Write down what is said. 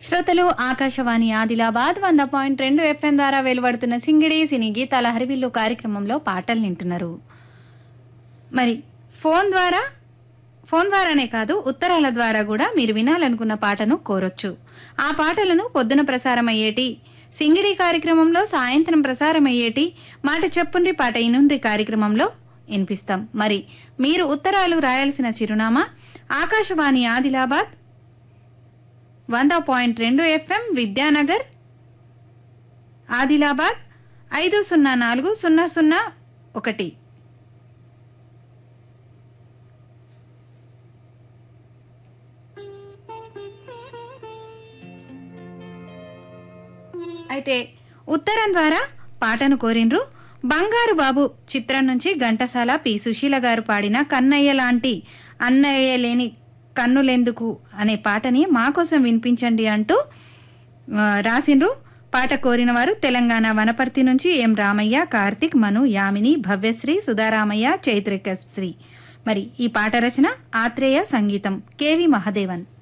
శ్రోతలు ఆకాశవాణి ఆదిలాబాద్ వంద పాయింట్ రెండు ఎఫ్ఎం ద్వారా వెలువడుతున్న సింగిడి సినీ గీతాల హరివిల్లు కార్యక్రమంలో పాటలు వింటున్నారు మరి ఫోన్ ద్వారా ఫోన్ ద్వారానే కాదు ఉత్తరాల ద్వారా కూడా మీరు వినాలనుకున్న పాటను కోరొచ్చు ఆ పాటలను పొద్దున ప్రసారమయ్యేటి సింగిడి కార్యక్రమంలో సాయంత్రం ప్రసారమయ్యేటి మాట చెప్పుండ్రి పాట ఇనుండ్రి కార్యక్రమంలో వినిపిస్తాం మరి మీరు ఉత్తరాలు రాయాల్సిన చిరునామా ఆకాశవాణి ఆదిలాబాద్ వంద పాయింట్ రెండు ఎఫ్ఎం విద్యానగర్ ఆదిలాబాద్ ఐదు సున్నా నాలుగు సున్నా సున్నా ఒకటి అయితే ఉత్తరం ద్వారా పాటను కోరిండ్రు బంగారు బాబు చిత్రం నుంచి ఘంటసాల పి సుశీల గారు పాడిన కన్నయ్య లాంటి అన్నయ్య లేని కన్నులెందుకు అనే పాటని మా కోసం వినిపించండి అంటూ ఆ, రాసిండ్రు పాట కోరిన వారు తెలంగాణ వనపర్తి నుంచి ఎం రామయ్య కార్తిక్ మను యామిని భవ్యశ్రీ సుధారామయ్య చైత్రికశ్రీ మరి ఈ పాట రచన ఆత్రేయ సంగీతం కెవి మహదేవన్